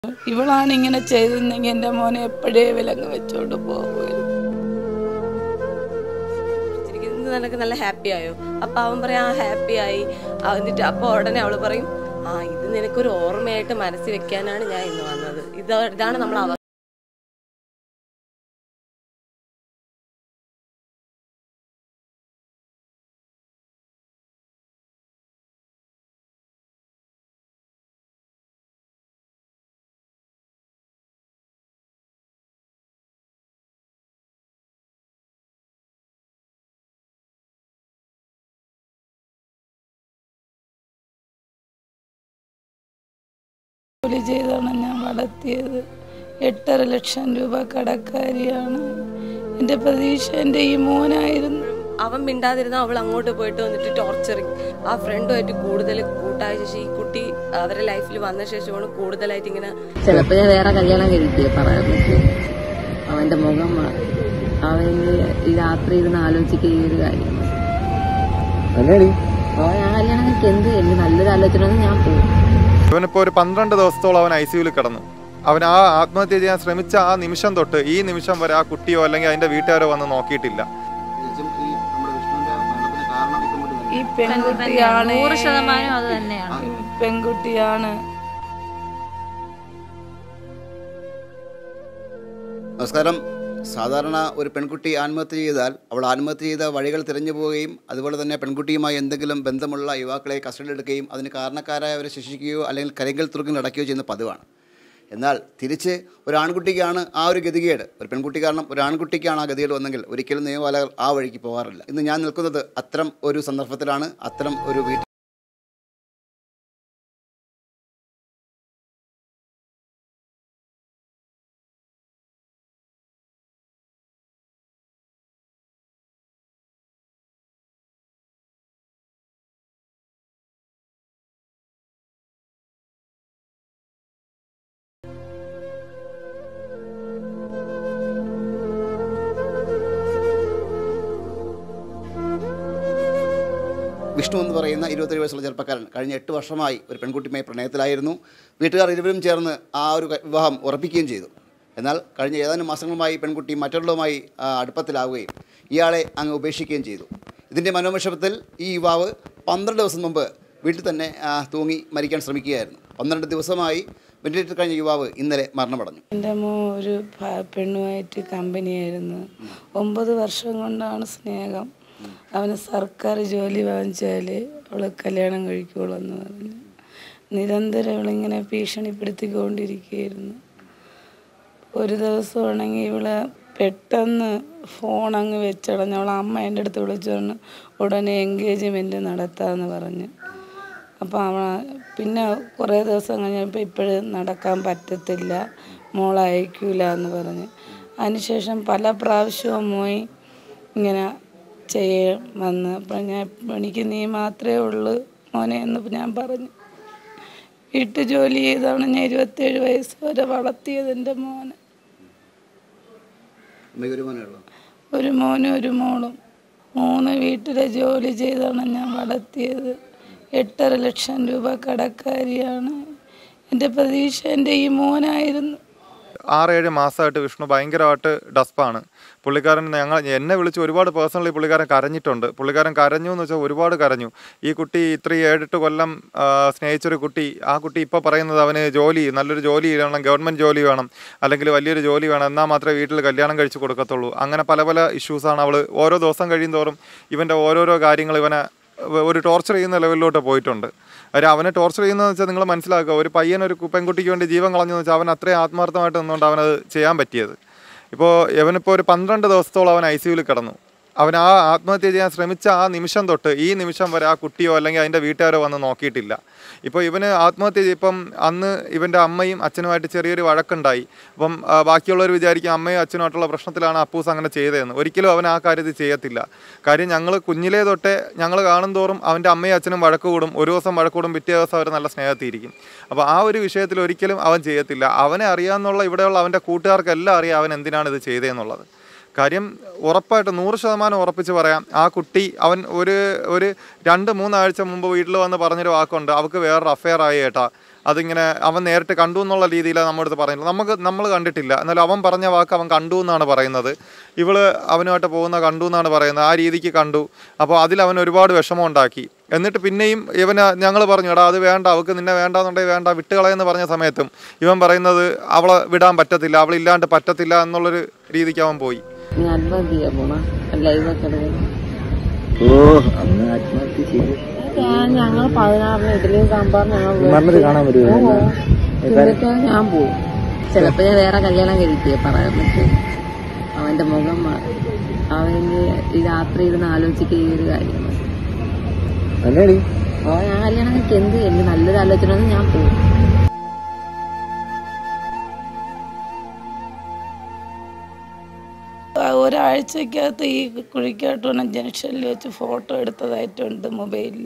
ഇവളാണ് ഇങ്ങനെ ചെയ്തെന്നെങ്കിൽ എൻ്റെ മോനെ എപ്പോഴേ വിലങ്ങ് വെച്ചോണ്ട് പോകുമായിരുന്നു ചിരിക്കുന്നത് നിനക്ക് നല്ല ഹാപ്പി ആയോ അപ്പൊ അവൻ പറയാം ആ ഹാപ്പി ആയി ആ, എന്നിട്ട് അപ്പൊ ഉടനെ അവള് പറയും ആ ഇത് നിനക്കൊരു ഓർമ്മയായിട്ട് മനസ്സിൽ വെക്കാനാണ് ഞാൻ ഇന്ന് വന്നത് ഇത് ഇതാണ് നമ്മൾ അവ ജോലി ചെയ്താണ് ഞാൻ വളർത്തിയത് എട്ടര ലക്ഷം രൂപ കടക്കാരിയാണ് എൻ്റെ പ്രതീക്ഷ എൻ്റെ ഈ മോനായിരുന്നു അവൻ മിണ്ടാതിരുന്ന അവൾ അങ്ങോട്ട് പോയിട്ട് വന്നിട്ട് ടോർച്ചറിങ് ആ ഫ്രണ്ടുമായിട്ട് കൂടുതൽ കൂട്ടായ ശേഷം ഈ കുട്ടി അവരുടെ ലൈഫിൽ വന്ന ശേഷമാണ് കൂടുതലായിട്ട് ഇങ്ങനെ ചിലപ്പോ ഞാൻ വേറെ കല്യാണം കഴിക്കുക പറയാൻ പറ്റും അവന്റെ മുഖം മാറി അവന് ഈ രാത്രി ഇരുന്ന് ആലോചിക്കുക ഈ ഒരു കാര്യം അല്ലേടി അപ്പോൾ ഞാൻ കല്യാണം കഴിക്കുക എന്ത് എനിക്ക് നല്ലൊരു ആലോചന വന്നാൽ ഞാൻ പോകും ഇവനിപ്പോ ഒരു പന്ത്രണ്ട് ദിവസത്തോളം അവൻ ഐ സിയുയിൽ കിടന്നു അവൻ ആ ആത്മഹത്യ ചെയ്യാൻ ശ്രമിച്ച ആ നിമിഷം തൊട്ട് ഈ നിമിഷം വരെ ആ കുട്ടിയോ അല്ലെങ്കിൽ അതിന്റെ വീട്ടുകാരോ വന്ന് നോക്കിയിട്ടില്ല തികച്ചും ഈ നമ്മുടെ വിഷ്ണുവിന്റെ മരണത്തിന് കാരണം ഇതുകൊണ്ട് തന്നെ. ഈ പെൺകുട്ടിയാണ് നൂറ് ശതമാനം അത് തന്നെയാണ് ഈ പെൺകുട്ടിയാണ് നമസ്കാരം സാധാരണ ഒരു പെൺകുട്ടി ആത്മഹത്യ ചെയ്താൽ അവൾ ആത്മഹത്യ ചെയ്ത വഴികൾ തിരഞ്ഞു പോവുകയും അതുപോലെ തന്നെ പെൺകുട്ടിയുമായി എന്തെങ്കിലും ബന്ധമുള്ള യുവാക്കളെ കസ്റ്റഡിയിലെടുക്കുകയും അതിന് കാരണക്കാരായവരെ ശിക്ഷിക്കുകയോ അല്ലെങ്കിൽ കരിങ്കൽ തുറുകിൽ അടയ്ക്കുകയോ ചെയ്യുന്ന പതിവാണ് എന്നാൽ തിരിച്ച് ഒരു ആൺകുട്ടിക്കാണ് ആ ഒരു ഗതികേട് ഒരു പെൺകുട്ടി കാരണം ഒരു ആൺകുട്ടിക്കാണ് ആ ഗതികേട് വന്നെങ്കിൽ ഒരിക്കലും നിയമപാലകർ ആ വഴിക്ക് പോകാറില്ല ഇന്ന് ഞാൻ നിൽക്കുന്നത് അത്തരം ഒരു സന്ദർഭത്തിലാണ് അത്തരം ഒരു വീട്ടിൽ വിഷ്ണു എന്ന് പറയുന്ന ഇരുപത്തേഴ് വയസ്സുള്ള ചെറുപ്പക്കാരൻ കഴിഞ്ഞ എട്ട് വർഷമായി ഒരു പെൺകുട്ടിയുമായി പ്രണയത്തിലായിരുന്നു വീട്ടുകാർ ഇരുവരും ചേർന്ന് ആ ഒരു ക- വിവാഹം ഉറപ്പിക്കുകയും ചെയ്തു എന്നാൽ കഴിഞ്ഞ ഏതാനും മാസങ്ങളുമായി പെൺകുട്ടി മറ്റുള്ളവരുമായി ആ, അടുപ്പത്തിലാവുകയും ഇയാളെ അങ്ങ് ഉപേക്ഷിക്കുകയും ചെയ്തു ഇതിൻ്റെ മനോവിഷമത്തിൽ ഈ യുവാവ് പന്ത്രണ്ട് ദിവസം മുമ്പ് വീട്ടിൽ തന്നെ ആ, തൂങ്ങി മരിക്കാൻ ശ്രമിക്കുകയായിരുന്നു പന്ത്രണ്ട് ദിവസമായി വെന്റിലേറ്റർ കഴിഞ്ഞ യുവാവ് ഇന്നലെ മരണമടഞ്ഞു എൻ്റെ മോ ഒരു ഭ- പെണ്ണുമായിട്ട് കമ്പനിയായിരുന്നു ഒമ്പത് വർഷം കൊണ്ടാണ് സ്നേഹം അവന് സർക്കാർ ജോലി വാങ്ങിച്ചാൽ അവൾ കല്യാണം കഴിക്കുള്ളൂ എന്ന് പറഞ്ഞു നിരന്തരം അവളിങ്ങനെ ഭീഷണിപ്പെടുത്തിക്കൊണ്ടിരിക്കുകയായിരുന്നു ഒരു ദിവസമാണെങ്കിൽ ഇവള് പെട്ടെന്ന് ഫോൺ അങ്ങ് വെച്ചടഞ്ഞ് അവളെ അമ്മ എൻ്റെ അടുത്ത് വിളിച്ചു പറഞ്ഞു ഉടനെ എൻഗേജ്മെൻറ്റ് നടത്താമെന്ന് പറഞ്ഞു അപ്പോൾ അവൾ പിന്നെ കുറേ ദിവസം കഴിഞ്ഞപ്പോൾ ഇപ്പോഴും നടക്കാൻ പറ്റത്തില്ല മോളെ അയക്കൂല എന്ന് പറഞ്ഞ് അതിനുശേഷം പല പ്രാവശ്യവും പോയി ഇങ്ങനെ ചെയ്യാൻ വന്ന് അപ്പം ഞാൻ എനിക്ക് നീ മാത്രമേ ഉള്ളൂ മോനെ എന്ന് ഞാൻ പറഞ്ഞു വീട്ടു ജോലി ചെയ്താണ് ഞാൻ ഇരുപത്തേഴ് വയസ്സ് വരെ വളർത്തിയത് എൻ്റെ മോനെ അമ്മയ്ക്ക് ഒരു മോനേ ഉള്ളൂ ഒരു മോനും ഒരു മോളും മൂന്ന് വീട്ടിലെ ജോലി ചെയ്താണ് ഞാൻ വളർത്തിയത് എട്ടര ലക്ഷം രൂപ കടക്കാരിയാണ് എൻ്റെ പ്രതീക്ഷ എൻ്റെ ഈ മോനായിരുന്നു ആറേഴ് മാസമായിട്ട് വിഷ്ണു ഭയങ്കരമായിട്ട് ഡസ്പാണ് പുള്ളിക്കാരൻ ഞങ്ങൾ എന്നെ വിളിച്ച് ഒരുപാട് പേഴ്സണലി പുള്ളിക്കാരൻ കരഞ്ഞിട്ടുണ്ട് പുള്ളിക്കാരൻ കരഞ്ഞു എന്ന് വെച്ചാൽ ഒരുപാട് കരഞ്ഞു ഈ കുട്ടി ഇത്രയും ഏഴെട്ട് കൊല്ലം ആ, സ്നേഹിച്ചൊരു കുട്ടി ആ കുട്ടി ഇപ്പോൾ പറയുന്നത് അവന് ജോലി നല്ലൊരു ജോലി വേണം ഗവൺമെൻറ് ജോലി വേണം അല്ലെങ്കിൽ വലിയൊരു ജോലി വേണം എന്നാൽ മാത്രമേ വീട്ടിൽ കല്യാണം കഴിച്ച് കൊടുക്കത്തുള്ളൂ അങ്ങനെ പല പല ഇഷ്യൂസാണ് അവൾ ഓരോ ദിവസം കഴിയും തോറും ഇവൻ്റെ ഓരോരോ കാര്യങ്ങൾ ഇവനെ ഒരു ടോർച്ചർ ചെയ്യുന്ന ലെവലിലോട്ട് പോയിട്ടുണ്ട് അവർ അവനെ ടോർച്ചർ ചെയ്യുന്നതെന്ന് വെച്ചാൽ നിങ്ങൾ മനസ്സിലാക്കുക ഒരു പയ്യൻ ഒരു കു- പെൺകുട്ടിക്ക് വേണ്ടി ജീവൻ കളഞ്ഞെന്ന് വെച്ചാൽ അവൻ അത്രയും ആത്മാർത്ഥമായിട്ട് നിന്നുകൊണ്ട് അവനത് ചെയ്യാൻ പറ്റിയത് ഇപ്പോൾ ഇവനിപ്പോൾ ഒരു പന്ത്രണ്ട് ദിവസത്തോളം അവൻ ഐ സിയുയിൽ കിടന്നു അവൻ ആ ആത്മഹത്യ ചെയ്യാൻ ശ്രമിച്ച ആ നിമിഷം തൊട്ട് ഈ നിമിഷം വരെ ആ കുട്ടിയോ അല്ലെങ്കിൽ അതിൻ്റെ വീട്ടുകാരോ വന്ന് നോക്കിയിട്ടില്ല ഇപ്പോൾ ഇവന് ആത്മഹത്യ ചെയ്യ- ഇപ്പം അന്ന് ഇവൻ്റെ അമ്മയും അച്ഛനുമായിട്ട് ചെറിയൊരു വഴക്കുണ്ടായി അപ്പം ആ, ബാക്കിയുള്ളവർ വിചാരിക്കും അമ്മയും അച്ഛനുമായിട്ടുള്ള പ്രശ്നത്തിലാണ് അപ്പൂസ് അങ്ങനെ ചെയ്തതെന്ന് ഒരിക്കലും അവൻ ആ കാര്യത്തിൽ ചെയ്യത്തില്ല കാര്യം ഞങ്ങൾ കുഞ്ഞിലേ തൊട്ടേ ഞങ്ങൾ കാണും തോറും അവൻ്റെ അമ്മയും അച്ഛനും വഴക്ക് കൂടും ഒരു ദിവസം വഴക്ക് കൂടും പിറ്റേ ദിവസം അവർ നല്ല സ്നേഹത്തിയിരിക്കും അപ്പോൾ ആ ഒരു വിഷയത്തിൽ ഒരിക്കലും അവൻ ചെയ്യത്തില്ല അവനെ അറിയാമെന്നുള്ള ഇവിടെയുള്ള അവൻ്റെ കൂട്ടുകാർക്കെല്ലാം അറിയാം അവൻ എന്തിനാണ് ഇത് ചെയ്തതെന്നുള്ളത് കാര്യം ഉറപ്പായിട്ട് നൂറ് ശതമാനം ഉറപ്പിച്ച് പറയാം ആ കുട്ടി അവൻ ഒരു ഒരു രണ്ട് മൂന്നാഴ്ച മുമ്പ് വീട്ടിൽ വന്ന് പറഞ്ഞൊരു വാക്കുണ്ട് അവൾക്ക് വേറൊരു അഫെയർ ആയി ഏട്ടാ അതിങ്ങനെ അവൻ നേരിട്ട് കണ്ടു എന്നുള്ള രീതിയിലാണ് നമ്മുടെ അടുത്ത് പറയുന്നത് നമുക്ക് നമ്മൾ കണ്ടിട്ടില്ല എന്നാലും അവൻ പറഞ്ഞ വാക്ക് അവൻ കണ്ടു എന്നാണ് പറയുന്നത് ഇവള് അവനുമായിട്ട് പോകുന്ന കണ്ടു എന്നാണ് പറയുന്നത് ആ രീതിക്ക് കണ്ടു അപ്പോൾ അതിൽ അവൻ ഒരുപാട് വിഷമം ഉണ്ടാക്കി എന്നിട്ട് പിന്നെയും ഇവന് ഞങ്ങൾ പറഞ്ഞു എടാ അത് വേണ്ട അവൾക്ക് നിന്നെ വേണ്ടാന്നുണ്ടെങ്കിൽ വേണ്ട വിട്ടുകളയെന്ന് പറഞ്ഞ സമയത്തും ഇവൻ പറയുന്നത് അവളെ വിടാൻ പറ്റത്തില്ല അവളില്ലാണ്ട് പറ്റത്തില്ല എന്നുള്ളൊരു രീതിക്ക് അവൻ പോയി നീ ആത്മഹത്യ ചെയ്യാൻ പോണ ലൈവൊക്കെ എടുക്കണം ഓ അന്ന് ആത്മഹത്യ ചെയ്തു ഞങ്ങൾ പതിനാറിന് ഇഡലിയും സാമ്പാർ ഞങ്ങൾ കാണാൻ വരുമോ എന്നിട്ട് ഞാൻ പോവും ചിലപ്പോ ഞാൻ വേറെ കല്യാണം കഴിക്കുക പറയാൻ പറ്റും അവന്റെ മുഖം മാറി അവന് ഈ രാത്രി ഇരുന്ന് ആലോചിക്കുക ഈ ഒരു കാര്യം അല്ലേടി ഓ ഞാൻ കല്യാണം കഴിക്കുക എന്ത് എനിക്ക് നല്ലൊരു ആലോചന വന്നാൽ ഞാൻ പോകും ആ ഒരാഴ്ചക്കകത്ത് ഈ കുഴിക്കാട്ടുവണം ജംഗ്ഷനിൽ വെച്ച് ഫോട്ടോ എടുത്തതായിട്ടുണ്ട് മൊബൈലിൽ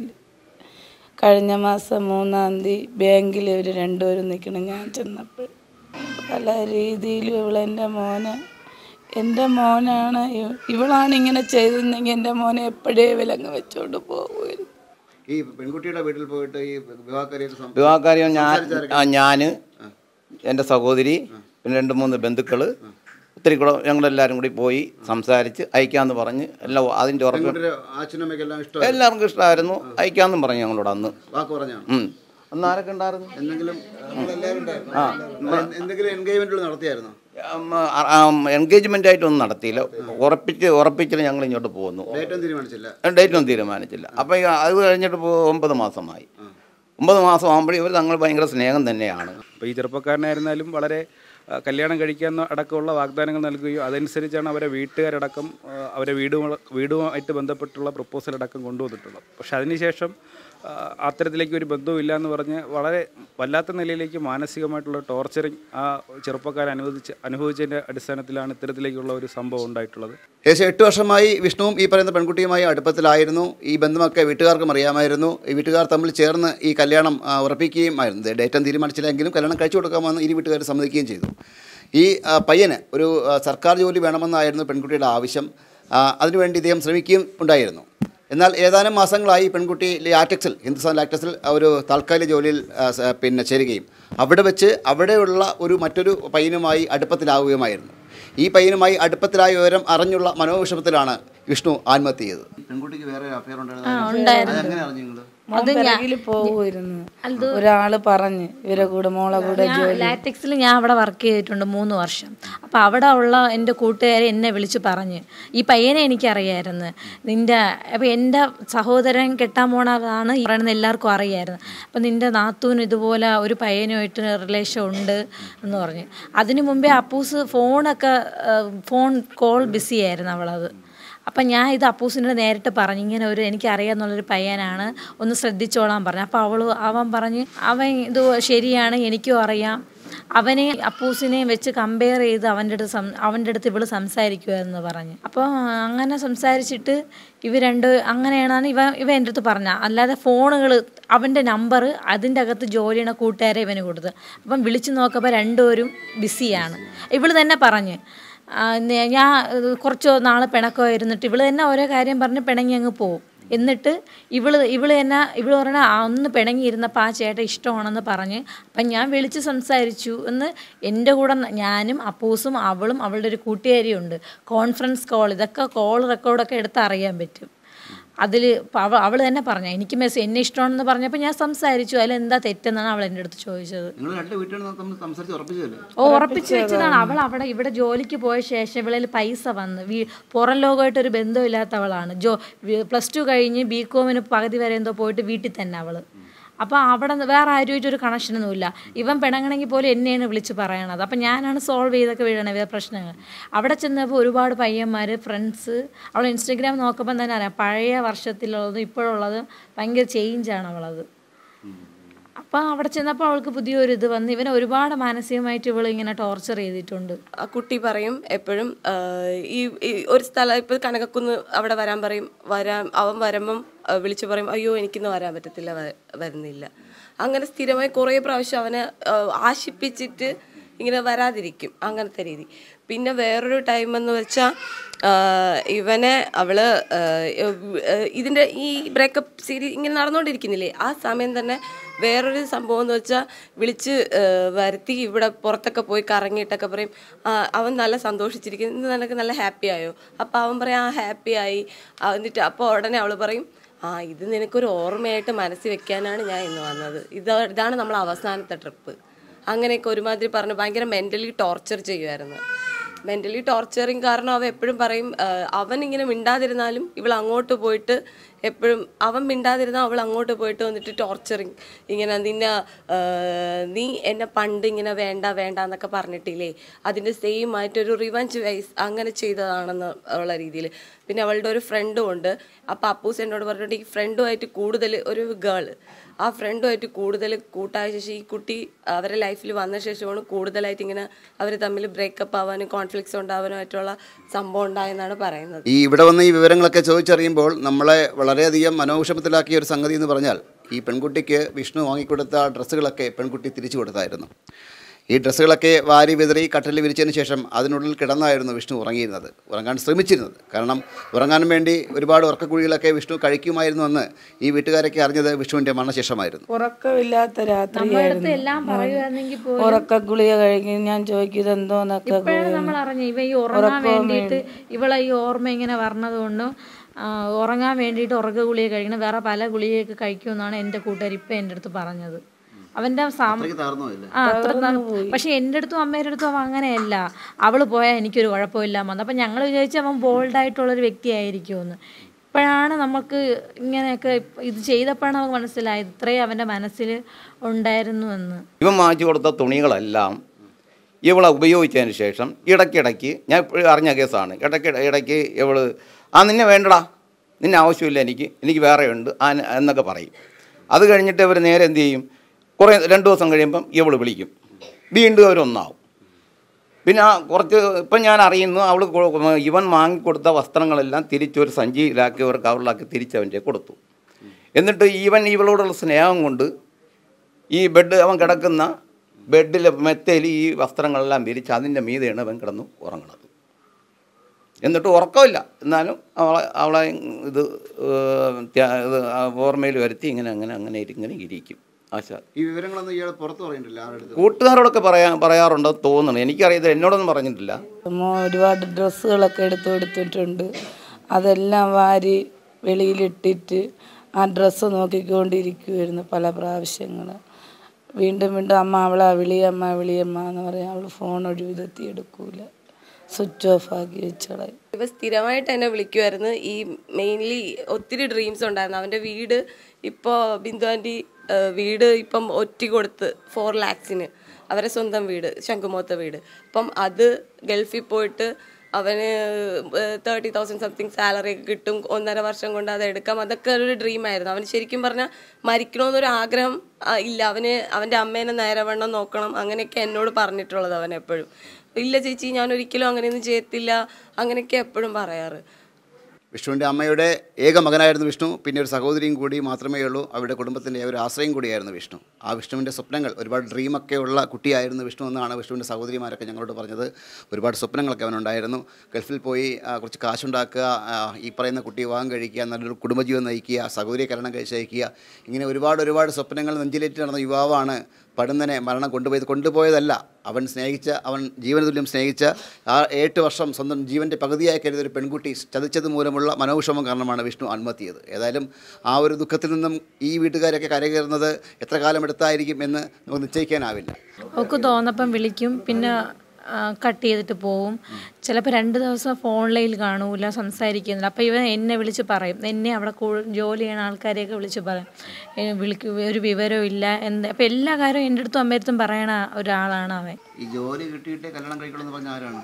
കഴിഞ്ഞ മാസം മൂന്നാം തീയതി ബാങ്കിൽ ഇവർ രണ്ടുപേരും നിൽക്കണം ഞാൻ ചെന്നപ്പോൾ പല രീതിയിലും ഇവളെൻ്റെ മോനെ എൻ്റെ മോനാണ് ഇവ- ഇവളാണ് ഇങ്ങനെ ചെയ്തിരുന്നെങ്കിൽ എൻ്റെ മോനെ എപ്പോഴേ വിലങ്ങ് വെച്ചുകൊണ്ട് പോകുമായിരുന്നു ഈ പെൺകുട്ടിയുടെ വീട്ടിൽ പോയിട്ട് ഈ വിവാഹക്കാരിയൊക്കെ സം- വിവാഹകാര്യം ഞാൻ ആ, ഞാന് എൻ്റെ സഹോദരി പിന്നെ രണ്ട് മൂന്ന് ബന്ധുക്കള് ഒത്തിരി കൂടെ ഞങ്ങളെല്ലാവരും കൂടി പോയി സംസാരിച്ച് അയക്കാന്ന് പറഞ്ഞ് എല്ലാം അതിൻ്റെ ഉറപ്പ് പെൺകുട്ടിയുടെ അച്ഛനമ്മയ്ക്കെല്ലാം ഇഷ്ടമായി എല്ലാവർക്കും ഇഷ്ടമായിരുന്നു അയക്കാന്നും പറഞ്ഞു ഞങ്ങളോട് അന്ന് വാക്ക് പറഞ്ഞാണ് ഉം. അന്ന് ആരൊക്കെ ഉണ്ടായിരുന്നു എന്തെങ്കിലും നമ്മളെല്ലാവരും ഉണ്ടായിരുന്നു. എന്തെ- എന്തെങ്കിലും എൻഗേജ്മെന്റുകൾ നടത്തിയായിരുന്നോ എൻഗേജ്മെൻ്റ് ആയിട്ടൊന്നും നടത്തിയില്ല ഉറപ്പിച്ച് ഉറപ്പിച്ചിട്ട് ഞങ്ങൾ ഇങ്ങോട്ട് പോകുന്നു ഡേറ്റും തീരുമാനിച്ചില്ല ഡേറ്റൊന്നും തീരുമാനിച്ചില്ല അപ്പം അത് കഴിഞ്ഞിട്ട് ഇപ്പോൾ ഒമ്പത് മാസമായി ഒമ്പത് മാസം ആകുമ്പോഴേ ഇവർ തങ്ങൾ ഭയങ്കര സ്നേഹം തന്നെയാണ് അപ്പോൾ ഈ ചെറുപ്പക്കാരനായിരുന്നാലും വളരെ ആ, കല്യാണം കഴിക്കാൻ അടക്കമുള്ള വാഗ്ദാനങ്ങൾ നൽകുകയും അതനുസരിച്ചാണ് അവരെ വീട്ടുകാരടക്കം ആ, അവരെ വീടും വീടുമായിട്ട് ബന്ധപ്പെട്ടുള്ള പ്രപ്പോസൽ അടക്കം കൊണ്ടുവന്നിട്ടുള്ളത് പക്ഷെ അതിനുശേഷം ആ, അത്തരത്തിലേക്ക് ഒരു ബന്ധവുമില്ല എന്ന് പറഞ്ഞ് വളരെ വല്ലാത്ത നിലയിലേക്ക് മാനസികമായിട്ടുള്ള ടോർച്ചറിങ് ആ ചെറുപ്പക്കാരൻ അനുവദിച്ച് അനുഭവിച്ചതിൻ്റെ അടിസ്ഥാനത്തിലാണ് ഇത്തരത്തിലേക്കുള്ള ഒരു സംഭവം ഉണ്ടായിട്ടുള്ളത് ഏകദേശം എട്ട് വർഷമായി വിഷ്ണുവും ഈ പറയുന്ന പെൺകുട്ടിയുമായി അടുപ്പത്തിലായിരുന്നു ഈ ബന്ധമൊക്കെ വീട്ടുകാർക്കും അറിയാമായിരുന്നു ഈ വീട്ടുകാർ തമ്മിൽ ചേർന്ന് ഈ കല്യാണം ആ, ഉറപ്പിക്കുകയും ആയിരുന്നു ഡേറ്റം തീരുമാനിച്ചില്ലെങ്കിലും കല്യാണം കഴിച്ചു കൊടുക്കാമെന്ന് ഇരു വീട്ടുകാർ സമ്മതിക്കുകയും ചെയ്തു ഈ ആ, പയ്യന് ഒരു ആ, സർക്കാർ ജോലി വേണമെന്നായിരുന്നു പെൺകുട്ടിയുടെ ആവശ്യം ആ, അതിനുവേണ്ടി ഇദ്ദേഹം ശ്രമിക്കുകയും ഉണ്ടായിരുന്നു എന്നാൽ ഏതാനും മാസങ്ങളായി ഈ പെൺകുട്ടി ലാറ്റക്സിൽ ഹിന്ദുസ്ഥാൻ ലാറ്റക്സിൽ ഒരു താൽക്കാലിക ജോലിയിൽ ആ, സ- പിന്നെ ചേരുകയും അവിടെ വെച്ച് അവിടെയുള്ള ഒരു മറ്റൊരു പയ്യനുമായി അടുപ്പത്തിലാവുകയുമായിരുന്നു ഈ പയ്യനുമായി അടുപ്പത്തിലായ വിവരം അറിഞ്ഞുള്ള മനോവിഷമത്തിലാണ് വിഷ്ണു ആത്മഹത്യ ചെയ്തത് പെൺകുട്ടിക്ക് വേറെ അഫയർ ഉണ്ടായിരുന്നു. അതെങ്ങനെ അറിഞ്ഞു നിങ്ങൾ മോൻ പിറകിൽ പോകുമായിരുന്നു ഒരാള് പറഞ്ഞ് ഇവരെ കൂടെ മോളെ കൂടെ ഞാൻ ജോലി ലാറ്റക്സിൽ ഞാൻ അവിടെ വർക്ക് ചെയ്തിട്ടുണ്ട് മൂന്ന് വർഷം അപ്പോൾ അവിടെ ഉള്ള എൻ്റെ കൂട്ടുകാരെ എന്നെ വിളിച്ച് പറഞ്ഞ് ഈ പയ്യനെ എനിക്കറിയായിരുന്നു നിൻ്റെ അപ്പോൾ എൻ്റെ സഹോദരൻ കെട്ടാൻ പോണതാണ് ഈ പറയുന്നത് എല്ലാവർക്കും അറിയായിരുന്നു അപ്പം നിൻ്റെ നാത്തൂന് ഇതുപോലെ ഒരു പയ്യനുമായിട്ട് റിലേഷൻ ഉണ്ട് എന്ന് പറഞ്ഞ് അതിനു മുമ്പേ അപ്പൂസ് ഫോണൊക്കെ ഏഹ്, ഫോൺ കോൾ ബിസി ആയിരുന്നു അവളത് അപ്പം ഞാൻ ഇത് അപ്പൂസിനോട് നേരിട്ട് പറഞ്ഞു ഇങ്ങനെ ഒരു എനിക്കറിയാമെന്നുള്ളൊരു പയ്യനാണ് ഒന്ന് ശ്രദ്ധിച്ചോളാൻ പറഞ്ഞു അപ്പോൾ അവൾ അവൻ പറഞ്ഞ് അവൻ ഇത് ശരിയാണ് എനിക്കും അറിയാം അവനെ അപ്പൂസിനെ വെച്ച് കമ്പയർ ചെയ്ത് അവൻ്റെ അടുത്ത് സം അവൻ്റെ അടുത്ത് ഇവള് സംസാരിക്കുമായിരുന്നു പറഞ്ഞു അപ്പോൾ അങ്ങനെ സംസാരിച്ചിട്ട് ഇവ രണ്ട് അങ്ങനെയാണ് ഇവ ഇവ എൻ്റെ അടുത്ത് പറഞ്ഞ അല്ലാതെ ഫോണുകൾ അവൻ്റെ നമ്പർ അതിൻ്റെ അകത്ത് ജോലി ചെയ്യണ കൂട്ടുകാരെ ഇവന് കൊടുത്ത് അപ്പം വിളിച്ചു നോക്കുമ്പോൾ രണ്ടുപേരും ബിസിയാണ് ഇവള് തന്നെ പറഞ്ഞ് ആ, നെ- ഞാൻ ഇത് കുറച്ച് നാൾ പിണക്കം ഇരുന്നിട്ട് ഇവള് തന്നെ ഓരോ കാര്യം പറഞ്ഞ് പിണങ്ങി അങ്ങ് പോവും എന്നിട്ട് ഇവള് ഇവള് തന്നെ ഇവള് പറഞ്ഞ അന്ന് പിണങ്ങി ഇരുന്നപ്പോൾ ആ ചേട്ടൻ ഇഷ്ടമാണെന്ന് പറഞ്ഞ് അപ്പം ഞാൻ വിളിച്ച് സംസാരിച്ചു എന്ന് എൻ്റെ കൂടെ ന- ഞാനും അപ്പൂസും അവളും അവളുടെ ഒരു കൂട്ടുകാരിയും ഉണ്ട് കോൺഫറൻസ് കോൾ ഇതൊക്കെ കോൾ റെക്കോർഡൊക്കെ എടുത്ത് അറിയാൻ പറ്റും അതിൽ അവ അവൾ തന്നെ പറഞ്ഞു എനിക്ക് മെസ്സേജ് എന്നെ ഇഷ്ടമാണെന്ന് പറഞ്ഞപ്പോൾ ഞാൻ സംസാരിച്ചു അതിൽ എന്താ തെറ്റെന്നാണ് അവൾ എൻ്റെ അടുത്ത് ചോദിച്ചത് നിങ്ങൾ രണ്ട് വീട്ടുകാർ തമ്മിൽ സംസാരിച്ച് ഉറപ്പിച്ചതല്ലേ ഓ ഉറപ്പിച്ചു വെച്ചതാണ് അവൾ അവിടെ ഇവിടെ ജോലിക്ക് പോയ ശേഷം ഇവളിൽ പൈസ വന്ന് വീ പുറം ലോകമായിട്ട് ഒരു ബന്ധമില്ലാത്തവളാണ് ജോ പ്ലസ് ടു കഴിഞ്ഞ് ബി കോമിന് പകുതി വരെ എന്തോ പോയിട്ട് വീട്ടിൽ തന്നെ അവള് അപ്പോൾ അവിടെ നിന്ന് വേറെ ആരുമായിട്ട് ഒരു കണക്ഷനൊന്നുമില്ല ഇവൻ പിണങ്ങണമെങ്കിൽ പോലും എന്നെയാണ് വിളിച്ച് പറയണത് അപ്പം ഞാനാണ് സോൾവ് ചെയ്തൊക്കെ വീഴണത് ഇവ പ്രശ്നങ്ങൾ അവിടെ ചെന്നപ്പോൾ ഒരുപാട് പയ്യന്മാർ ഫ്രണ്ട്സ് അവൾ ഇൻസ്റ്റഗ്രാം നോക്കുമ്പോൾ തന്നെ അറിയാം പഴയ വർഷത്തിലുള്ളതും ഇപ്പോഴുള്ളതും ഭയങ്കര ചേഞ്ചാണ് അവളത് അപ്പം അവിടെ ചെന്നപ്പോൾ അവൾക്ക് പുതിയൊരു ഇത് വന്ന് ഇവനെ ഒരുപാട് മാനസികമായിട്ട് ഇവൾ ഇങ്ങനെ ടോർച്ചർ ചെയ്തിട്ടുണ്ട് ആ കുട്ടി പറയും എപ്പോഴും ഈ ഈ ഒരു സ്ഥലം ഇപ്പോൾ കനകക്കുന്ന് അവിടെ വരാൻ പറയും വരാൻ അവൻ വരുമ്പം ആ, വിളിച്ചു പറയും അയ്യോ എനിക്കിന്ന് വരാൻ പറ്റത്തില്ല വ- വരുന്നില്ല അങ്ങനെ സ്ഥിരമായി കുറേ പ്രാവശ്യം അവനെ ആ, ആശിപ്പിച്ചിട്ട് ഇങ്ങനെ വരാതിരിക്കും അങ്ങനത്തെ രീതി പിന്നെ വേറൊരു ടൈം എന്ന് വെച്ചാൽ ഇവനെ അവള് ആ, ഏഹ് ഇതിൻ്റെ ഈ ബ്രേക്കപ്പ് സീരീസ് ഇങ്ങനെ നടന്നുകൊണ്ടിരിക്കുന്നില്ലേ ആ സമയം തന്നെ വേറൊരു സംഭവം എന്ന് വെച്ചാൽ വിളിച്ച് ഏഹ് വരുത്തി ഇവിടെ പുറത്തൊക്കെ പോയി കറങ്ങിയിട്ടൊക്കെ പറയും "ആ, അവൻ നല്ല സന്തോഷിച്ചിരിക്കുന്നു ഇന്ന് നിനക്ക് നല്ല ഹാപ്പി ആയോ അപ്പോൾ അവൻ പറയും ആ ഹാപ്പി ആയി ആ, എന്നിട്ട് അപ്പോൾ ഉടനെ അവൾ പറയും ആ ഇത് നിനക്കൊരു ഓർമ്മയായിട്ട് മനസ്സിൽ വെക്കാനാണ് ഞാൻ ഇന്ന് വന്നത് ഇത് ഇതാണ് നമ്മൾ അവസാനത്തെ ട്രിപ്പ് അങ്ങനെയൊക്കെ ഒരുമാതിരി പറഞ്ഞ് ഭയങ്കര മെൻ്റലി ടോർച്ചർ ചെയ്യുമായിരുന്നു മെൻ്റലി ടോർച്ചറിങ് കാരണം അവൻ എപ്പോഴും പറയും ആ, അവൻ ഇങ്ങനെ മിണ്ടാതിരുന്നാലും ഇവൾ അങ്ങോട്ട് പോയിട്ട് എപ്പോഴും അവൻ മിണ്ടാതിരുന്നാൽ അവൾ അങ്ങോട്ട് പോയിട്ട് വന്നിട്ട് ടോർച്ചറിങ് ഇങ്ങനെ നിന്നെ ആ, നീ എന്നെ പണ്ട് ഇങ്ങനെ വേണ്ട വേണ്ട എന്നൊക്കെ പറഞ്ഞിട്ടില്ലേ അതിൻ്റെ സെയിം ആയിട്ടൊരു റിവഞ്ച് വൈസ് അങ്ങനെ ചെയ്തതാണെന്ന് ഉള്ള രീതിയിൽ പിന്നെ അവളുടെ ഒരു ഫ്രണ്ടും ഉണ്ട് അപ്പോൾ അപ്പൂസ് എന്നോട് പറഞ്ഞിട്ട് ഈ ഫ്രണ്ടുമായിട്ട് കൂടുതൽ ഒരു ഗേൾ ആ ഫ്രണ്ടുമായിട്ട് കൂടുതൽ കൂട്ടായ ശേഷം ഈ കുട്ടി അവരുടെ ലൈഫിൽ വന്ന ശേഷമാണ് കൂടുതലായിട്ട് ഇങ്ങനെ അവർ തമ്മിൽ ബ്രേക്കപ്പ് ആവാനും കോൺഫ്ലിക്ട്സ് ഉണ്ടാവാനുമായിട്ടുള്ള സംഭവം ഉണ്ടായെന്നാണ് പറയുന്നത് ഈ ഇവിടെ വന്ന് ഈ വിവരങ്ങളൊക്കെ ചോദിച്ചറിയുമ്പോൾ നമ്മളെ വളരെയധികം മനോവിഷമത്തിലാക്കിയ ഒരു സംഗതി എന്ന് പറഞ്ഞാൽ ഈ പെൺകുട്ടിക്ക് വിഷ്ണു വാങ്ങിക്കൊടുത്ത ഡ്രസ്സുകളൊക്കെ പെൺകുട്ടി തിരിച്ചു കൊടുത്തായിരുന്നു ഈ ഡ്രസ്സുകളൊക്കെ വാരി വിതറി കട്ടിൽ വിരിച്ചതിന് ശേഷം അതിനുള്ളിൽ കിടന്നായിരുന്നു വിഷ്ണു ഉറങ്ങിയിരുന്നത് ഉറങ്ങാൻ ശ്രമിച്ചിരുന്നത് കാരണം ഉറങ്ങാൻ വേണ്ടി ഒരുപാട് ഉറക്കക്കുഴികളൊക്കെ വിഷ്ണു കഴിക്കുമായിരുന്നു എന്ന് ഈ വീട്ടുകാരൊക്കെ അറിഞ്ഞത് വിഷ്ണുവിൻ്റെ മരണശേഷമായിരുന്നു ഉറക്കമില്ലാത്ത രാത്രിയായിരുന്നു എല്ലാം പറയുമായിരുന്നെങ്കിൽ പോലും ഉറക്ക ഗുളിക കഴിക്കും ഞാൻ ചോദിക്കും ഇതെന്തോന്നൊക്കെ ഇപ്പോഴാണ് നമ്മൾ അറിഞ്ഞു ഇവ ഈ ഉറങ്ങാൻ വേണ്ടിയിട്ട് ഇവളെ ഈ ഓർമ്മ ഇങ്ങനെ പറഞ്ഞത് കൊണ്ടും ആ, ഉറങ്ങാൻ വേണ്ടിയിട്ട് ഉറക്ക ഗുളിക കഴിക്കണം വേറെ പല ഗുളികയൊക്കെ കഴിക്കുമെന്നാണ് എൻ്റെ കൂട്ടുകാർ ഇപ്പം എൻ്റെ അടുത്ത് പറഞ്ഞത് അവൻ്റെ സാം ആ അത്ര പക്ഷെ എൻ്റെ അടുത്തും അമ്മയുടെ അടുത്തും അവൻ അങ്ങനെയല്ല അവൾ പോയാൽ എനിക്കൊരു കുഴപ്പമില്ല വന്നു അപ്പം ഞങ്ങൾ വിചാരിച്ചു അവൻ ബോൾഡായിട്ടുള്ളൊരു വ്യക്തിയായിരിക്കുമെന്ന് ഇപ്പോഴാണ് നമുക്ക് ഇങ്ങനെയൊക്കെ ഇത് ചെയ്തപ്പോഴാണ് നമുക്ക് മനസ്സിലായത് ഇത്രയും അവൻ്റെ മനസ്സിൽ ഉണ്ടായിരുന്നു എന്ന് ഇവൻ വാങ്ങിച്ചു കൊടുത്ത തുണികളെല്ലാം ഇവളെ ഉപയോഗിച്ചതിന് ശേഷം ഇടയ്ക്കിടയ്ക്ക് ഞാൻ ഇപ്പോഴും അറിഞ്ഞ കേസാണ് ഇടയ്ക്ക് ഇടയ്ക്ക് ഇവള് ആ നിന്നെ വേണ്ടടാ നിന്നെ ആവശ്യമില്ല എനിക്ക് എനിക്ക് വേറെ ഉണ്ട് ആ ന- എന്നൊക്കെ പറയും അത് കഴിഞ്ഞിട്ട് ഇവർ നേരെ എന്ത് ചെയ്യും കുറേ രണ്ട് ദിവസം കഴിയുമ്പം ഇവൾ വിളിക്കും വീണ്ടും അവരൊന്നാവും പിന്നെ ആ കുറച്ച് ഇപ്പം ഞാൻ അറിയുന്നു അവൾ ഇവൻ വാങ്ങിക്കൊടുത്ത വസ്ത്രങ്ങളെല്ലാം തിരിച്ചൊരു സഞ്ചിയിലാക്കി ഒരു കവറിലാക്കി തിരിച്ചവൻ്റെ കൊടുത്തു എന്നിട്ട് ഇവൻ ഇവളോടുള്ള സ്നേഹം കൊണ്ട് ഈ ബെഡ് അവൻ കിടക്കുന്ന ബെഡിൽ മെത്തയിൽ ഈ വസ്ത്രങ്ങളെല്ലാം വിരിച്ച് അതിൻ്റെ മീതെയാണ് അവൻ കിടന്നു ഉറങ്ങണത് എന്നിട്ട് ഉറക്കമില്ല എന്നാലും അവളെ അവളെ ഇത് ഏഹ്, ത്യാ- ഇത് ഓർമ്മയിൽ വരുത്തി ഇങ്ങനെ അങ്ങനെ അങ്ങനെ ഇരി- ഇങ്ങനെ ഇരിക്കും ആശ ഈ വിവരങ്ങളൊന്നും ഇയാൾ പുറത്ത് പറയുന്നില്ല ആരുടെ അടുത്ത് കൂട്ടുകാരോടൊക്കെ പറയാ പറയാറുണ്ടെന്ന് തോന്നുന്നു എനിക്കറിയത് എന്നോടൊന്നും പറഞ്ഞിട്ടില്ല അമ്മ ഒരുപാട് ഡ്രസ്സുകളൊക്കെ എടുത്തു കൊടുത്തിട്ടുണ്ട് അതെല്ലാം വാരി വെളിയിലിട്ടിട്ട് ആ ഡ്രസ്സ് നോക്കിക്കൊണ്ടിരിക്കുമായിരുന്നു പല പ്രാവശ്യങ്ങൾ വീണ്ടും വീണ്ടും അമ്മ അവളെ വിളിയമ്മ വിളിയമ്മ എന്ന് പറയാം അവൾ ഫോൺ ഒരു വിധത്തിൽ എടുക്കൂല സ്വിച്ച് ഓഫ് ആക്കി വെച്ചളയും ഇവ സ്ഥിരമായിട്ട് എന്നെ വിളിക്കുമായിരുന്നു ഈ മെയിൻലി ഒത്തിരി ഡ്രീംസ് ഉണ്ടായിരുന്നു അവൻ്റെ വീട് ഇപ്പോൾ ബിന്ദു ആൻറ്റി വീട് ഇപ്പം ഒറ്റ കൊടുത്ത് ഫോർ ലാക്സിന് അവരെ സ്വന്തം വീട് ശംഖുമോത്ത വീട് അപ്പം അത് ഗൾഫിൽ പോയിട്ട് അവന് തേർട്ടി തൗസൻഡ് സംതിങ് സാലറി ഒക്കെ കിട്ടും ഒന്നര വർഷം കൊണ്ട് അത് എടുക്കാം അതൊക്കെ ഒരു ഡ്രീമായിരുന്നു അവന് ശരിക്കും പറഞ്ഞാൽ മരിക്കണമെന്നൊരു ആഗ്രഹം ആ, ഇല്ല അവന് അവൻ്റെ അമ്മേനെ നേരവണ്ണം നോക്കണം അങ്ങനെയൊക്കെ എന്നോട് പറഞ്ഞിട്ടുള്ളത് അവൻ എപ്പോഴും ഇല്ല ചേച്ചി ഞാൻ ഒരിക്കലും അങ്ങനെയൊന്നും ചെയ്യത്തില്ല അങ്ങനെയൊക്കെ എപ്പോഴും പറയാറ് വിഷ്ണുവിൻ്റെ അമ്മയുടെ ഏക മകനായിരുന്നു വിഷ്ണു പിന്നെ ഒരു സഹോദരിയും കൂടി മാത്രമേ ഉള്ളൂ അവരുടെ കുടുംബത്തിൻ്റെ ഒരു ആശ്രയം കൂടിയായിരുന്നു വിഷ്ണു ആ വിഷ്ണുവിൻ്റെ സ്വപ്നങ്ങൾ ഒരുപാട് ഡ്രീമൊക്കെ ഉള്ള കുട്ടിയായിരുന്നു വിഷ്ണു എന്നാണ് വിഷ്ണുവിൻ്റെ സഹോദരിമാരൊക്കെ ഞങ്ങളോട് പറഞ്ഞത് ഒരുപാട് സ്വപ്നങ്ങളൊക്കെ അവനുണ്ടായിരുന്നു ഗൾഫിൽ പോയി ആ, കുറച്ച് കാശുണ്ടാക്കുക ആ, ഈ പറയുന്ന കുട്ടി വിവാഹം കഴിക്കുക നല്ലൊരു കുടുംബജീവൻ നയിക്കുക സഹോദരിയെ കല്യാണം കഴിച്ചയക്കുക ഇങ്ങനെ ഒരുപാട് ഒരുപാട് സ്വപ്നങ്ങൾ നെഞ്ചിലേറ്റ് നടന്ന യുവാവാണ് പടുന്നനെ മരണം കൊണ്ടുപോയത് കൊണ്ടുപോയതല്ല അവൻ സ്നേഹിച്ച അവൻ ജീവനതുല്യം സ്നേഹിച്ച ആ എട്ട് വർഷം സ്വന്തം ജീവൻ്റെ പകുതിയായി കരുതിയ ഒരു പെൺകുട്ടി ചതിച്ചത് മൂലമുള്ള മനോവിഷമം കാരണമാണ് വിഷ്ണു ആത്മഹത്യ ചെയ്തത് ഏതായാലും ആ ഒരു ദുഃഖത്തിൽ നിന്നും ഈ വീട്ടുകാരൊക്കെ കരകയറുന്നത് എത്ര കാലം എടുത്തായിരിക്കും എന്ന് നമുക്ക് നിശ്ചയിക്കാനാവില്ല അവൾക്ക് തോന്നപ്പം വിളിക്കും പിന്നെ കട്ട് ചെയ്തിട്ട് പോവും ചിലപ്പോൾ രണ്ട് ദിവസം ഫോണിലയിൽ കാണൂല സംസാരിക്കുന്നില്ല അപ്പോൾ ഇവൻ എന്നെ വിളിച്ച് പറയും എന്നെ അവിടെ കൂ- ജോലി ചെയ്യുന്ന ആൾക്കാരെയൊക്കെ വിളിച്ച് പറയും ഏ, വിളിക്ക് ഒരു വിവരവും ഇല്ല എന്ത് അപ്പോൾ എല്ലാ കാര്യവും എൻ്റെ അടുത്തും അമ്മയടുത്തും പറയണ ഒരാളാണ് അവൻ ഈ ജോലി കിട്ടിയിട്ടേ കല്യാണം കഴിക്കണമെന്ന് പറഞ്ഞ ആരാണ്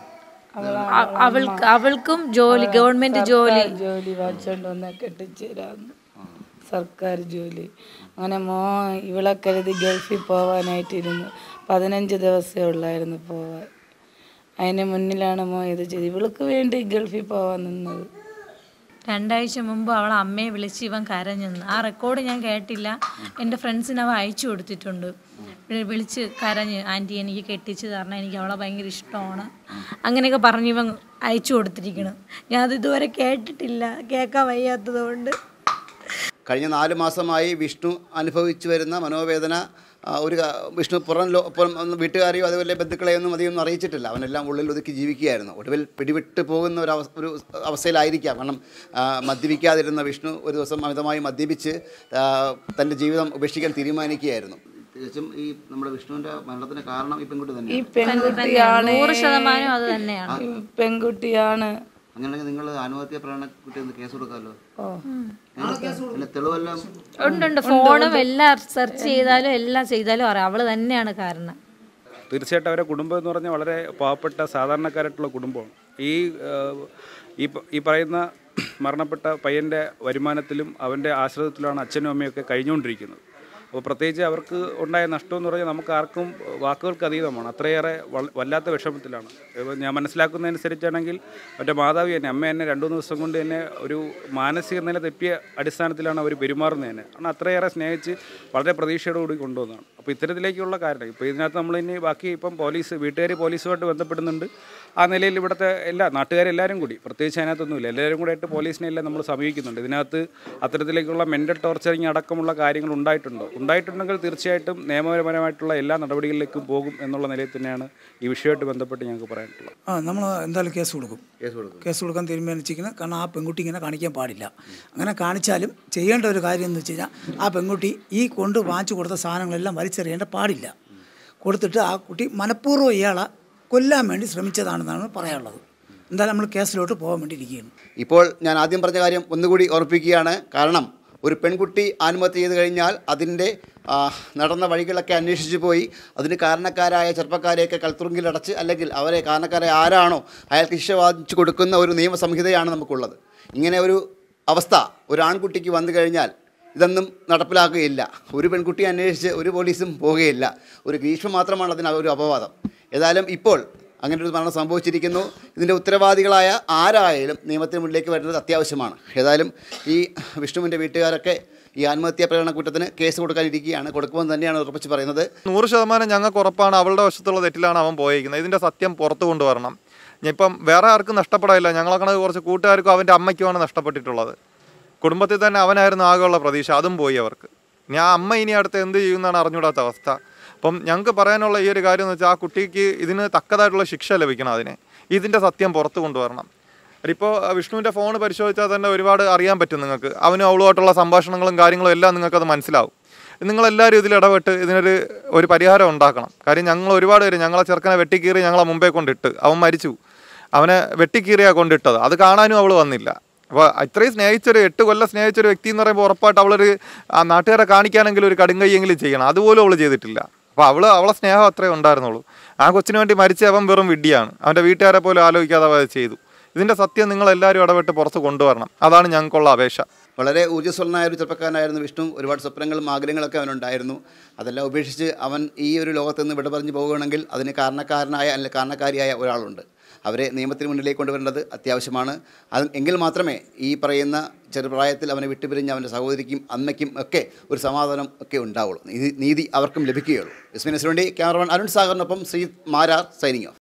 അ- അവൾക്ക് അവൾക്കും ജോലി ഗവൺമെന്റ് ജോലി ജോലി വാങ്ങിച്ചോണ്ട് വന്ന് കെട്ടിച്ചു തരാമെന്ന് സർക്കാർ ജോലി അങ്ങനെ മോ ഇവളെ കരുതി ഗൾഫിൽ പോവാനായിട്ടിരുന്നു പതിനഞ്ച് ദിവസമേ ഉള്ളായിരുന്നു പോവാൻ അതിന് മുന്നിലാണ് മോ ഇത് ചെയ്ത് ഇവൾക്ക് വേണ്ടി ഗൾഫിൽ പോവാൻ നിന്നത് രണ്ടാഴ്ച മുമ്പ് അവളെ അമ്മയെ വിളിച്ച് ഇവൻ കരഞ്ഞെന്ന് ആ റെക്കോർഡ് ഞാൻ കേട്ടില്ല എൻ്റെ ഫ്രണ്ട്സിന് അവ അയച്ചു കൊടുത്തിട്ടുണ്ട് വി- വിളിച്ച് കരഞ്ഞ് ആൻറ്റി എനിക്ക് കെട്ടിച്ച് തരണം എനിക്ക് അവളെ ഭയങ്കര ഇഷ്ടമാണ് അങ്ങനെയൊക്കെ പറഞ്ഞ് ഇവൻ അയച്ചു കൊടുത്തിരിക്കണം ഞാൻ അത് ഇതുവരെ കേട്ടിട്ടില്ല കേൾക്കാൻ വയ്യാത്തത് കൊണ്ട് കഴിഞ്ഞ നാല് മാസമായി വിഷ്ണു അനുഭവിച്ചു വരുന്ന മനോവേദന ആ, ഒരു ക- വിഷ്ണു പുറം ലോ പുറം ഒന്നും വീട്ടുകാരെയോ അതുപോലെ ബന്ധുക്കളെയൊന്നും അധികമൊന്നും അറിയിച്ചിട്ടില്ല അവനെല്ലാം ഉള്ളിൽ ഒതുക്കി ജീവിക്കുകയായിരുന്നു ഒടുവിൽ പിടിവിട്ട് പോകുന്ന ഒരു അവസ്ഥ ഒരു അവസ്ഥയിലായിരിക്കാം കാരണം ആ, മദ്യപിക്കാതിരുന്ന വിഷ്ണു ഒരു ദിവസം അമിതമായി മദ്യപിച്ച് ആ, തൻ്റെ ജീവിതം ഉപേക്ഷിക്കാൻ തീരുമാനിക്കുകയായിരുന്നു തികച്ചും ഈ നമ്മുടെ വിഷ്ണുവിൻ്റെ മരണത്തിന് കാരണം ഈ പെൺകുട്ടി ഈ തന്നെ പെൺകുട്ടിയാണ് നൂറ് ശതമാനം അത് തന്നെയാണ് ഈ പെൺകുട്ടിയാണ് അങ്ങനെയാണെങ്കിൽ നിങ്ങൾ ആത്മഹത്യ പ്രകടന കുട്ടി ഒന്ന് കേസ് കൊടുക്കാമല്ലോ അല്ല തെളിവെല്ലാം ഉണ്ട് ഉണ്ട് ഫോണും എല്ലാം സെർച്ച് ചെയ്താലും എല്ലാം ചെയ്താലും അറിയാം അവള് തന്നെയാണ് കാരണം തീർച്ചയായിട്ടും അവരെ കുടുംബം എന്ന് പറഞ്ഞാൽ വളരെ പാവപ്പെട്ട സാധാരണക്കാരായിട്ടുള്ള കുടുംബമാണ് ഈ ഏഹ്, ഈ പ- ഈ പറയുന്ന മരണപ്പെട്ട പയ്യൻ്റെ വരുമാനത്തിലും അവൻ്റെ ആശ്രിതത്തിലാണ് അച്ഛനും അമ്മയൊക്കെ കഴിഞ്ഞുകൊണ്ടിരിക്കുന്നത് അപ്പോൾ പ്രത്യേകിച്ച് അവർക്ക് ഉണ്ടായ നഷ്ടം എന്ന് പറഞ്ഞാൽ നമുക്ക് ആർക്കും വാക്കുകൾക്ക് അതീതമാണ് അത്രയേറെ വൽ- വല്ലാത്ത വിഷമത്തിലാണ് ഇപ്പോൾ ഞാൻ മനസ്സിലാക്കുന്നതനുസരിച്ചാണെങ്കിൽ അവൻ്റെ മാതാവ് തന്നെ അമ്മ എന്നെ രണ്ടു മൂന്ന് ദിവസം കൊണ്ട് തന്നെ ഒരു മാനസിക നില തെറ്റിയ അടിസ്ഥാനത്തിലാണ് അവർ പെരുമാറുന്നത് തന്നെ കാരണം അത്രയേറെ സ്നേഹിച്ച് വളരെ പ്രതീക്ഷയോടുകൂടി കൊണ്ടുവന്നതാണ് അപ്പോൾ ഇത്തരത്തിലേക്കുള്ള കാരണം ഇപ്പോൾ ഇതിനകത്ത് നമ്മൾ ഇനി ബാക്കി ഇപ്പം പോലീസ് വീട്ടുകാർ പോലീസുമായിട്ട് ബന്ധപ്പെടുന്നുണ്ട് ആ നിലയിൽ ഇവിടുത്തെ എല്ലാ നാട്ടുകാരെല്ലാവരും കൂടി പ്രത്യേകിച്ച് അതിനകത്തൊന്നുമില്ല എല്ലാവരും കൂടെ ആയിട്ട് പോലീസിനെ എല്ലാം നമ്മൾ സമീപിക്കുന്നുണ്ട് ഇതിനകത്ത് അത്തരത്തിലേക്കുള്ള മെൻ്റൽ ടോർച്ചറിങ് അടക്കമുള്ള കാര്യങ്ങൾ ഉണ്ടായിട്ടുണ്ടോ ഉണ്ടായിട്ടുണ്ടെങ്കിൽ തീർച്ചയായിട്ടും നിയമപരമായിട്ടുള്ള എല്ലാ നടപടികളിലേക്കും പോകും എന്നുള്ള നിലയിൽ തന്നെയാണ് ഈ വിഷയമായിട്ട് ബന്ധപ്പെട്ട് ഞങ്ങൾക്ക് പറയാനുള്ളത് ആ നമ്മൾ എന്തായാലും കേസ് കൊടുക്കും കേസ് കൊടുക്കും കേസ് കൊടുക്കാൻ തീരുമാനിച്ചിരിക്കുന്നത് കാരണം ആ പെൺകുട്ടി ഇങ്ങനെ കാണിക്കാൻ പാടില്ല അങ്ങനെ കാണിച്ചാലും ചെയ്യേണ്ട ഒരു കാര്യം എന്ന് വെച്ച് കഴിഞ്ഞാൽ ആ പെൺകുട്ടി ഈ കൊണ്ട് വാങ്ങിച്ചു കൊടുത്ത സാധനങ്ങളെല്ലാം വലിച്ചെറിയേണ്ട പാടില്ല കൊടുത്തിട്ട് ആ കുട്ടി മനഃപൂർവ്വം ഇയാളെ കൊല്ലാൻ വേണ്ടി ശ്രമിച്ചതാണെന്നാണ് പറയാനുള്ളത് എന്തായാലും നമ്മൾ കേസിലോട്ട് പോകാൻ വേണ്ടി ഇരിക്കുകയാണ് ഇപ്പോൾ ഞാൻ ആദ്യം പറഞ്ഞ കാര്യം ഒന്നുകൂടി ഓർപ്പിക്കുകയാണ് കാരണം ഒരു പെൺകുട്ടി ആത്മഹത്യ ചെയ്ത് കഴിഞ്ഞാൽ അതിൻ്റെ ആ, നടന്ന വഴികളൊക്കെ അന്വേഷിച്ച് പോയി അതിന് കാരണക്കാരായ ചെറുപ്പക്കാരെയൊക്കെ കൽത്തുറുങ്കിലടച്ച് അല്ലെങ്കിൽ അവരെ കാരണക്കാരായ ആരാണോ അയാൾക്ക് ശിക്ഷ വാദിച്ചു കൊടുക്കുന്ന ഒരു നിയമസംഹിതയാണ് നമുക്കുള്ളത് ഇങ്ങനെ ഒരു അവസ്ഥ ഒരു ആൺകുട്ടിക്ക് വന്നു കഴിഞ്ഞാൽ ഇതൊന്നും നടപ്പിലാക്കുകയില്ല ഒരു പെൺകുട്ടിയെ അന്വേഷിച്ച് ഒരു പോലീസും പോവുകയില്ല ഒരു ഗ്രീഷ്മ മാത്രമാണ് അതിന് ഒരു അപവാദം ഏതായാലും ഇപ്പോൾ അങ്ങനെ ഒരു മരണം സംഭവിച്ചിരിക്കുന്നു ഇതിൻ്റെ ഉത്തരവാദികളായ ആരായാലും നിയമത്തിന് മുന്നിലേക്ക് വരുന്നത് അത്യാവശ്യമാണ് ഏതായാലും ഈ വിഷ്ണുവിൻ്റെ വീട്ടുകാരൊക്കെ ഈ ആത്മഹത്യാ പ്രകടന കുറ്റത്തിന് കേസ് കൊടുക്കാനിരിക്കുകയാണ് കൊടുക്കുമെന്ന് തന്നെയാണ് ഉറപ്പിച്ച് പറയുന്നത് നൂറ് ശതമാനം ഞങ്ങൾക്ക് ഉറപ്പാണ് അവളുടെ വശത്തുള്ള തെറ്റിലാണ് അവൻ പോയിരിക്കുന്നത് ഇതിൻ്റെ സത്യം പുറത്തു കൊണ്ടുവരണം ഇപ്പം വേറെ ആർക്കും നഷ്ടപ്പെടില്ല ഞങ്ങളെ കണക്ക് കുറച്ച് കൂട്ടുകാർക്കും അവൻ്റെ അമ്മയ്ക്കുമാണ് നഷ്ടപ്പെട്ടിട്ടുള്ളത് കുടുംബത്തിൽ തന്നെ അവനായിരുന്നു ആകെയുള്ള പ്രതീക്ഷ അതും പോയി അവർക്ക് ഞാൻ അമ്മ ഇനി അടുത്ത് എന്ത് ചെയ്യുമെന്നാണ് അറിഞ്ഞൂടാത്ത അവസ്ഥ അപ്പം ഞങ്ങൾക്ക് പറയാനുള്ള ഈ ഒരു കാര്യം എന്ന് വെച്ചാൽ ആ കുട്ടിക്ക് ഇതിന് തക്കതായിട്ടുള്ള ശിക്ഷ ലഭിക്കണം അതിന് ഇതിൻ്റെ സത്യം പുറത്തു കൊണ്ടുവരണം ഇപ്പോൾ വിഷ്ണുവിൻ്റെ ഫോൺ പരിശോധിച്ചാൽ തന്നെ ഒരുപാട് അറിയാൻ പറ്റും നിങ്ങൾക്ക് അവനും അവളുമായിട്ടുള്ള സംഭാഷണങ്ങളും കാര്യങ്ങളും എല്ലാം നിങ്ങൾക്കത് മനസ്സിലാവും നിങ്ങളെല്ലാവരും ഇതിൽ ഇടപെട്ട് ഇതിനൊരു ഒരു പരിഹാരം ഉണ്ടാക്കണം കാര്യം ഞങ്ങൾ ഒരുപാട് പേര് ഞങ്ങളെ ചെറുക്കനെ വെട്ടിക്കീറി ഞങ്ങളെ മുമ്പേ കൊണ്ടിട്ട് അവൻ മരിച്ചു അവനെ വെട്ടിക്കീറിയാണ് കൊണ്ടിട്ടത് അത് കാണാനും അവൾ വന്നില്ല അപ്പോൾ ഇത്രയും സ്നേഹിച്ചൊരു എട്ട് കൊല്ലം സ്നേഹിച്ചൊരു വ്യക്തി എന്ന് പറയുമ്പോൾ ഉറപ്പായിട്ട് അവളൊരു ആ നാട്ടുകാരെ കാണിക്കാനെങ്കിലും ഒരു കടുങ്കയ്യെങ്കിലും ചെയ്യണം അതുപോലും അവൾ ചെയ്തിട്ടില്ല അപ്പോൾ അവൾ അവളെ സ്നേഹം അത്രേ ഉണ്ടായിരുന്നുള്ളൂ ആ കൊച്ചിന് വേണ്ടി മരിച്ച അവൻ വെറും വിഡ്ഢിയാണ് അവൻ്റെ വീട്ടുകാരെ പോലും ആലോചിക്കാതെ അവൻ അത് ചെയ്തു ഇതിൻ്റെ സത്യം നിങ്ങൾ എല്ലാവരും ഇടപെട്ട് പുറത്ത് കൊണ്ടുവരണം അതാണ് ഞങ്ങൾക്കുള്ള അപേക്ഷ വളരെ ഊർജ്ജസ്വലനായ ഒരു ചെറുപ്പക്കാരനായിരുന്നു വിഷ്ണു ഒരുപാട് സ്വപ്നങ്ങളും ആഗ്രഹങ്ങളൊക്കെ അവനുണ്ടായിരുന്നു അതെല്ലാം ഉപേക്ഷിച്ച് അവൻ ഈ ഒരു ലോകത്ത് നിന്ന് വിട പറഞ്ഞു പോകുകയാണെങ്കിൽ അതിന് കാരണക്കാരനായ അല്ലെങ്കിൽ കാരണക്കാരിയായ ഒരാളുണ്ട് അവരെ നിയമത്തിന് മുന്നിലേക്ക് കൊണ്ടുവരേണ്ടത് അത്യാവശ്യമാണ് അത് എങ്കിൽ മാത്രമേ ഈ പറയുന്ന ചെറുപ്രായത്തിൽ അവനെ വിട്ടുപിരിഞ്ഞ് അവൻ്റെ സഹോദരിക്കും അമ്മയ്ക്കും ഒക്കെ ഒരു സമാധാനം ഒക്കെ ഉണ്ടാവുള്ളൂ നീതി നീതി അവർക്കും ലഭിക്കുകയുള്ളൂ വിസ്മിനസിന് വേണ്ടി ക്യാമറമാൻ അരുൺ സാഗറിനൊപ്പം ശ്രീ മാരാർ സൈനിങ് ഓഫ്